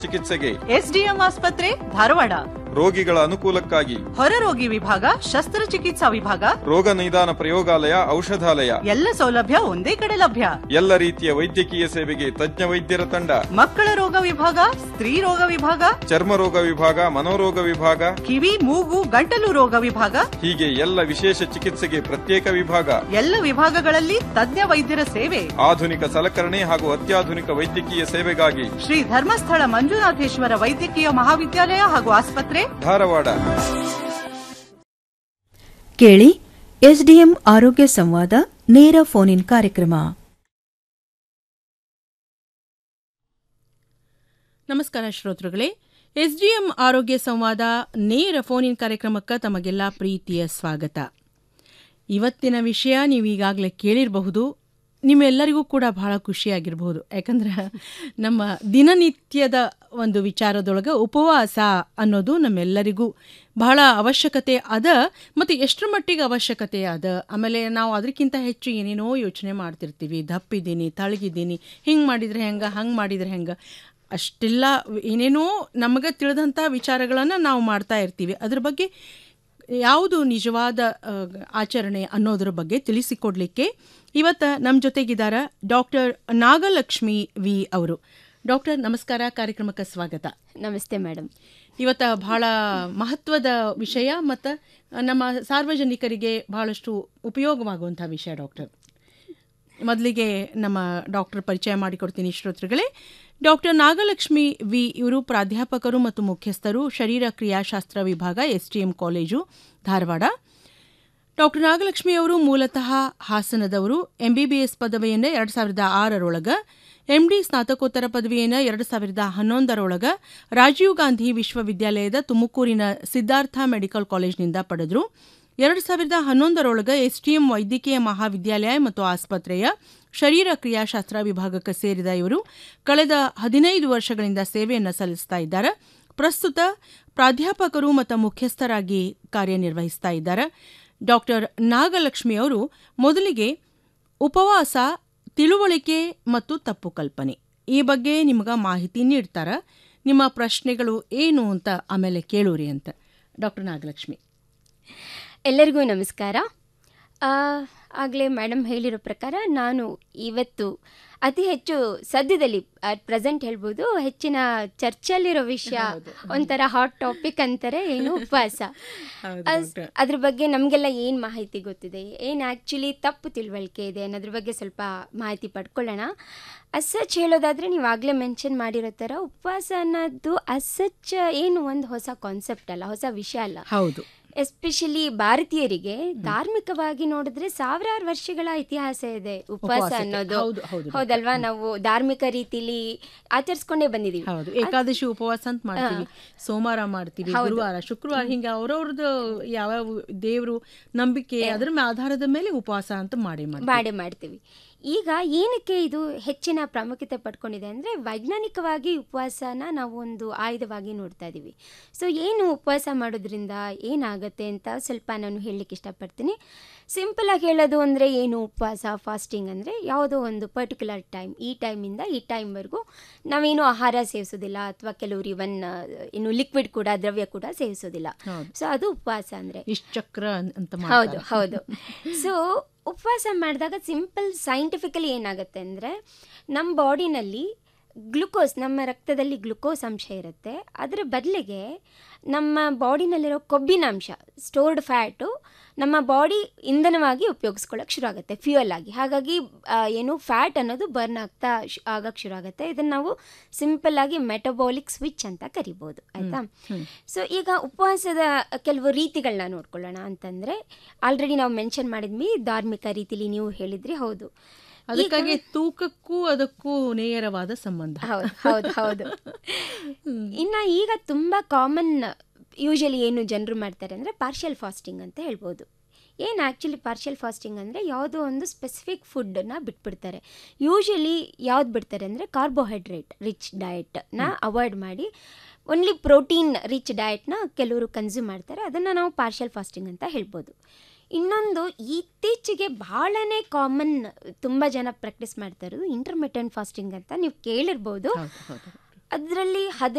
ಚಿಕಿತ್ಸೆಗೆ ಎಸ್ಡಿಎಂ ಆಸ್ಪತ್ರೆ ಧಾರವಾಡ ರೋಗಿಗಳ ಅನುಕೂಲಕ್ಕಾಗಿ ಹೊರರೋಗಿ ವಿಭಾಗ ಶಸ್ತ್ರಚಿಕಿತ್ಸಾ ವಿಭಾಗ ರೋಗ ನಿದಾನ ಪ್ರಯೋಗಾಲಯ ಔಷಧಾಲಯ ಎಲ್ಲ ಸೌಲಭ್ಯ ಒಂದೇ ಕಡೆ ಲಭ್ಯ ಎಲ್ಲ ರೀತಿಯ ವೈದ್ಯಕೀಯ ಸೇವೆಗೆ ತಜ್ಞ ವೈದ್ಯರ ತಂಡ ಮಕ್ಕಳ ರೋಗ ವಿಭಾಗ ಸ್ತ್ರೀ ರೋಗ ವಿಭಾಗ ಚರ್ಮ ರೋಗ ವಿಭಾಗ ಮನೋರೋಗ ವಿಭಾಗ ಕಿವಿ ಮೂಗು ಗಂಟಲು ರೋಗ ವಿಭಾಗ ಹೀಗೆ ಎಲ್ಲ ವಿಶೇಷ ಚಿಕಿತ್ಸೆಗೆ ಪ್ರತ್ಯೇಕ ವಿಭಾಗ ಎಲ್ಲ ವಿಭಾಗಗಳಲ್ಲಿ ತಜ್ಞ ವೈದ್ಯರ ಸೇವೆ ಆಧುನಿಕ ಸಲಕರಣೆ ಹಾಗೂ ಅತ್ಯಾಧುನಿಕ ವೈದ್ಯಕೀಯ ಸೇವೆಗಾಗಿ ಶ್ರೀ ಧರ್ಮಸ್ಥಳ ಮಂಜುನಾಥೇಶ್ವರ ವೈದ್ಯಕೀಯ ಮಹಾವಿದ್ಯಾಲಯ ಹಾಗೂ ಆಸ್ಪತ್ರೆ ಧಾರವಾಡ ಕೇಳಿ ಎಸ್ಡಿಎಂ ಆರೋಗ್ಯ ಸಂವಾದ ನೇರ ಫೋನ್ ಇನ್ ಕಾರ್ಯಕ್ರಮ ನಮಸ್ಕಾರ ಶ್ರೋತೃಗಳೇ ಎಸ್ಡಿಎಂ ಆರೋಗ್ಯ ಸಂವಾದ ನೇರ ಫೋನ್ ಇನ್ ಕಾರ್ಯಕ್ರಮಕ್ಕೆ ತಮಗೆಲ್ಲ ಪ್ರೀತಿಯ ಸ್ವಾಗತ ಇವತ್ತಿನ ವಿಷಯ ನೀವು ಈಗಾಗಲೇ ಕೇಳಿರಬಹುದು ನಿಮ್ಮೆಲ್ಲರಿಗೂ ಕೂಡ ಬಹಳ ಖುಷಿಯಾಗಿರಬಹುದು ಯಾಕಂದ್ರೆ ನಮ್ಮ ದಿನನಿತ್ಯದ ಒಂದು ವಿಚಾರದೊಳಗೆ ಉಪವಾಸ ಅನ್ನೋದು ನಮ್ಮೆಲ್ಲರಿಗೂ ಬಹಳ ಅವಶ್ಯಕತೆ ಅದ ಮತ್ತು ಎಷ್ಟರ ಮಟ್ಟಿಗೆ ಅವಶ್ಯಕತೆ ಅದ ಆಮೇಲೆ ನಾವು ಅದಕ್ಕಿಂತ ಹೆಚ್ಚು ಏನೇನೋ ಯೋಚನೆ ಮಾಡ್ತಿರ್ತೀವಿ ದಪ್ಪಿದ್ದೀನಿ ತಳಗಿದ್ದೀನಿ ಹಿಂಗೆ ಮಾಡಿದರೆ ಹೆಂಗೆ ಹಂಗೆ ಮಾಡಿದರೆ ಹೆಂಗೆ ಅಷ್ಟೆಲ್ಲ ಏನೇನೋ ನಮಗೆ ತಿಳಿದಂಥ ವಿಚಾರಗಳನ್ನು ನಾವು ಮಾಡ್ತಾ ಇರ್ತೀವಿ ಅದ್ರ ಬಗ್ಗೆ ಯಾವುದು ನಿಜವಾದ ಆ, ಆಚರಣೆ ಅನ್ನೋದ್ರ ಬಗ್ಗೆ ತಿಳಿಸಿಕೊಡ್ಲಿಕ್ಕೆ ಇವತ್ತು ನಮ್ಮ ಜೊತೆಗಿದ್ದಾರೆ ಡಾಕ್ಟರ್ ನಾಗಲಕ್ಷ್ಮಿ ವಿ ಅವರು ಡಾಕ್ಟರ್ ನಮಸ್ಕಾರ ಕಾರ್ಯಕ್ರಮಕ್ಕೆ ಸ್ವಾಗತ ನಮಸ್ತೆ ಮೇಡಮ್ ಇವತ್ತು ಬಹಳ ಮಹತ್ವದ ವಿಷಯ ಮತ್ತು ನಮ್ಮ ಸಾರ್ವಜನಿಕರಿಗೆ ಬಹಳಷ್ಟು ಉಪಯೋಗವಾಗುವಂಥ ವಿಷಯ ಡಾಕ್ಟರ್ ಮೊದಲಿಗೆ ನಮ್ಮ ಡಾಕ್ಟರ್ ಪರಿಚಯ ಮಾಡಿಕೊಡ್ತೀನಿ ಶ್ರೋತೃಗಳೇ ಡಾಕ್ಟರ್ ನಾಗಲಕ್ಷ್ಮಿ ವಿ ಇವರು ಪ್ರಾಧ್ಯಾಪಕರು ಮತ್ತು ಮುಖ್ಯಸ್ಥರು ಶರೀರ ಕ್ರಿಯಾಶಾಸ್ತ್ರ ವಿಭಾಗ STM college Dharwad doctor Nagalakshmi ಅವರು ಮೂಲತಃ ಹಾಸನದವರು ಎಂಬಿಬಿಎಸ್ ಪದವಿಯನ್ನು ಎರಡು ಸಾವಿರದ ಆರರೊಳಗೆ ಎಂಡಿ ಸ್ನಾತಕೋತ್ತರ ಪದವಿಯನ್ನು ಎರಡು ಸಾವಿರದ ಹನ್ನೊಂದರೊಳಗ ರಾಜೀವ್ ಗಾಂಧಿ ವಿಶ್ವವಿದ್ಯಾಲಯದ ತುಮಕೂರಿನ ಸಿದ್ಧಾರ್ಥ ಮೆಡಿಕಲ್ ಕಾಲೇಜಿನಿಂದ ಪಡೆದರು ಎರಡು ಸಾವಿರದ ಹನ್ನೊಂದರೊಳಗೆ ಎಸ್ಟಿಎಂ ವೈದ್ಯಕೀಯ ಮಹಾವಿದ್ಯಾಲಯ ಮತ್ತು ಆಸ್ಪತ್ರೆಯ ಶರೀರ ಕ್ರಿಯಾಶಾಸ್ತ್ರ ವಿಭಾಗಕ್ಕೆ ಸೇರಿದ ಇವರು ಕಳೆದ ಹದಿನೈದು ವರ್ಷಗಳಿಂದ ಸೇವೆಯನ್ನು ಸಲ್ಲಿಸ್ತಾ ಇದ್ದಾರೆ ಪ್ರಸ್ತುತ ಪ್ರಾಧ್ಯಾಪಕರು ಮತ್ತು ಮುಖ್ಯಸ್ಥರಾಗಿ ಕಾರ್ಯನಿರ್ವಹಿಸ್ತಾ ಇದ್ದಾರೆ ಡಾಕ್ಟರ್ ನಾಗಲಕ್ಷ್ಮಿ ಅವರು ಮೊದಲಿಗೆ ಉಪವಾಸ ತಿಳುವಳಿಕೆ ಮತ್ತು ತಪ್ಪು ಕಲ್ಪನೆ ಈ ಬಗ್ಗೆ ನಿಮಗೆ ಮಾಹಿತಿ ನೀಡ್ತಾರೆ ನಿಮ್ಮ ಪ್ರಶ್ನೆಗಳು ಏನು ಅಂತ ಆಮೇಲೆ ಕೇಳೂರಿ ಅಂತ ಡಾಕ್ಟರ್ ನಾಗಲಕ್ಷ್ಮಿ ಎಲ್ಲರಿಗೂ ನಮಸ್ಕಾರ ಆಗಲೇ ಮೇಡಮ್ ಹೇಳಿರೋ ಪ್ರಕಾರ ನಾನು ಇವತ್ತು ಅತಿ ಹೆಚ್ಚು ಸದ್ಯದಲ್ಲಿ ಅಟ್ ಪ್ರೆಸೆಂಟ್ ಹೇಳ್ಬೋದು ಹೆಚ್ಚಿನ ಚರ್ಚೆಯಲ್ಲಿರೋ ವಿಷಯ ಒಂಥರ ಹಾಟ್ ಟಾಪಿಕ್ ಅಂತಾರೆ ಏನು ಉಪವಾಸ ಅಸ್- ಅದ್ರ ಬಗ್ಗೆ ನಮಗೆಲ್ಲ ಏನು ಮಾಹಿತಿ ಗೊತ್ತಿದೆ ಏನು ಆ್ಯಕ್ಚುಲಿ ತಪ್ಪು ತಿಳುವಳಿಕೆ ಇದೆ ಅನ್ನೋದ್ರ ಬಗ್ಗೆ ಸ್ವಲ್ಪ ಮಾಹಿತಿ ಪಡ್ಕೊಳ್ಳೋಣ ಅಸಚ್ ಹೇಳೋದಾದರೆ ನೀವು ಆಗಲೇ ಮೆನ್ಷನ್ ಮಾಡಿರೋ ಥರ ಉಪವಾಸ ಅನ್ನೋದು ಅಸಚ್ ಏನು ಒಂದು ಹೊಸ ಕಾನ್ಸೆಪ್ಟ್ ಅಲ್ಲ ಹೊಸ ವಿಷಯ ಅಲ್ಲ ಹೌದು ಎಸ್ಪೆಷಲಿ ಭಾರತೀಯರಿಗೆ ಧಾರ್ಮಿಕವಾಗಿ ನೋಡಿದ್ರೆ ಸಾವಿರಾರು ವರ್ಷಗಳ ಇತಿಹಾಸ ಇದೆ ಉಪವಾಸ ಉಪವಾಸಕ್ಕೆ. ಅನ್ನೋದು ಹೌದು, ಹೌದು. ಹೌದಲ್ವಾ ನಾವು ಧಾರ್ಮಿಕ ರೀತಿಲಿ ಆಚರಿಸ್ಕೊಂಡೇ ಬಂದಿದೀವಿ ಹೌದು ಏಕಾದಶಿ ಉಪವಾಸ ಅಂತ ಮಾಡ್ತೀವಿ ಸೋಮವಾರ ಮಾಡ್ತೀವಿ ಗುರುವಾರ ಶುಕ್ರವಾರ ಹಿಂಗೆ ಅವ್ರವ್ರದ್ದು ಯಾವ ದೇವರು ನಂಬಿಕೆ ಅದ್ರ ಮೇ- ಆಧಾರದ ಮೇಲೆ ಉಪವಾಸ ಅಂತ ಮಾಡಿ ಮಾಡಿ ಮಾಡೇ ಮಾಡ್ತೀವಿ ಈಗ ಏನಕ್ಕೆ ಇದು ಹೆಚ್ಚಿನ ಪ್ರಾಮುಖ್ಯತೆ ಪಡ್ಕೊಂಡಿದೆ ಅಂದರೆ ವೈಜ್ಞಾನಿಕವಾಗಿ ಉಪವಾಸನ ನಾವು ಒಂದು ಆಯುಧವಾಗಿ ನೋಡ್ತಾ ಇದ್ದೀವಿ ಸೊ ಏನು ಉಪವಾಸ ಮಾಡೋದ್ರಿಂದ ಏನಾಗುತ್ತೆ ಅಂತ ಸ್ವಲ್ಪ ನಾನು ಹೇಳಲಿಕ್ಕೆ ಇಷ್ಟಪಡ್ತೀನಿ ಸಿಂಪಲಾಗಿ ಹೇಳೋದು ಅಂದರೆ ಏನು ಉಪವಾಸ ಫಾಸ್ಟಿಂಗ್ ಅಂದರೆ ಯಾವುದೋ ಒಂದು ಪರ್ಟಿಕ್ಯುಲರ್ ಟೈಮ್ ಈ ಟೈಮಿಂದ ಈ ಟೈಮ್ವರೆಗೂ ನಾವೇನು ಆಹಾರ ಸೇವಿಸೋದಿಲ್ಲ ಅಥವಾ ಕೆಲವರು ಇವನ್ ಇನ್ನು ಲಿಕ್ವಿಡ್ ಕೂಡ ದ್ರವ್ಯ ಕೂಡ ಸೇವಿಸೋದಿಲ್ಲ ಸೊ ಅದು ಉಪವಾಸ ಅಂದರೆ ಇಷ್ಟ ಚಕ್ರ ಅನ್- ಅಂತ ಹೌದು ಮಾಡ್ತಾರೆ ಹೌದು ಸೊ ಉಪವಾಸ ಮಾಡಿದಾಗ ಸಿಂಪಲ್ ಸೈಂಟಿಫಿಕಲಿ ಏನಾಗುತ್ತೆ ಅಂದರೆ ನಮ್ಮ ಬಾಡಿನಲ್ಲಿ ಗ್ಲುಕೋಸ್ ನಮ್ಮ ರಕ್ತದಲ್ಲಿ ಗ್ಲುಕೋಸ್ ಅಂಶ ಇರುತ್ತೆ ಅದರ ಬದಲಿಗೆ ನಮ್ಮ ಬಾಡಿನಲ್ಲಿರೋ ಕೊಬ್ಬಿನ ಅಂಶ ಸ್ಟೋರ್ಡ್ ಫ್ಯಾಟು ನಮ್ಮ ಬಾಡಿ ಇಂಧನವಾಗಿ ಉಪಯೋಗಿಸ್ಕೊಳ್ಳೋಕೆ ಶುರು ಆಗುತ್ತೆ ಫ್ಯೂಯಲ್ ಆಗಿ ಹಾಗಾಗಿ ಆ, ಏನು ಫ್ಯಾಟ್ ಅನ್ನೋದು ಬರ್ನ್ ಆಗ್ತಾ ಶ್- ಆಗಕ್ಕೆ ಶುರು ಆಗುತ್ತೆ ಇದನ್ನು ನಾವು ಸಿಂಪಲ್ ಆಗಿ ಮೆಟಬಾಲಿಕ್ ಸ್ವಿಚ್ ಅಂತ ಕರಿಬೋದು ಆಯಿತಾ ಸೊ ಈಗ ಉಪವಾಸದ ಕೆಲವು ರೀತಿಗಳನ್ನ ನೋಡ್ಕೊಳ್ಳೋಣ ಅಂತಂದರೆ ಆಲ್ರೆಡಿ ನಾವು ಮೆನ್ಷನ್ ಮಾಡಿದ್ವಿ ಧಾರ್ಮಿಕ ರೀತಿಲಿ ನೀವು ಹೇಳಿದ್ರಿ ಹೌದು ಅದಕ್ಕಾಗಿ ತೂಕಕ್ಕೂ ಅದಕ್ಕೂ ನೇರವಾದ ಸಂಬಂಧ ಹೌದು ಹೌದು ಹೌದು ಇನ್ನು ಈಗ ತುಂಬ ಕಾಮನ್ ಯೂಶಲಿ ಏನು ಜನರು ಮಾಡ್ತಾರೆ ಅಂದರೆ ಪಾರ್ಷಿಯಲ್ ಫಾಸ್ಟಿಂಗ್ ಅಂತ ಹೇಳ್ಬೋದು ಏನು ಆ್ಯಕ್ಚುಲಿ ಪಾರ್ಷಿಯಲ್ ಫಾಸ್ಟಿಂಗ್ ಅಂದರೆ ಯಾವುದೋ ಒಂದು ಸ್ಪೆಸಿಫಿಕ್ ಫುಡ್ಡನ್ನು ಬಿಟ್ಬಿಡ್ತಾರೆ ಯೂಶಲಿ ಯಾವ್ದು ಬಿಡ್ತಾರೆ ಅಂದರೆ ಕಾರ್ಬೋಹೈಡ್ರೇಟ್ ರಿಚ್ ಡಯಟ್ನ ಅವಾಯ್ಡ್ ಮಾಡಿ ಓನ್ಲಿ ಪ್ರೋಟೀನ್ ರಿಚ್ ಡಯಟ್ನ ಕೆಲವರು ಕನ್ಸ್ಯೂಮ್ ಮಾಡ್ತಾರೆ ಅದನ್ನು ನಾವು ಪಾರ್ಷಿಯಲ್ ಫಾಸ್ಟಿಂಗ್ ಅಂತ ಹೇಳ್ಬೋದು ಇನ್ನೊಂದು ಇತ್ತೀಚೆಗೆ ಬಹಳನೇ ಕಾಮನ್ ತುಂಬ ಜನ ಪ್ರಾಕ್ಟೀಸ್ ಮಾಡ್ತಾ ಇರೋದು ಇಂಟರ್ಮಿಟೆಂಟ್ ಫಾಸ್ಟಿಂಗ್ ಅಂತ ನೀವು ಕೇಳಿರ್ಬೋದು ಅದರಲ್ಲಿ ಹದಿನೈದು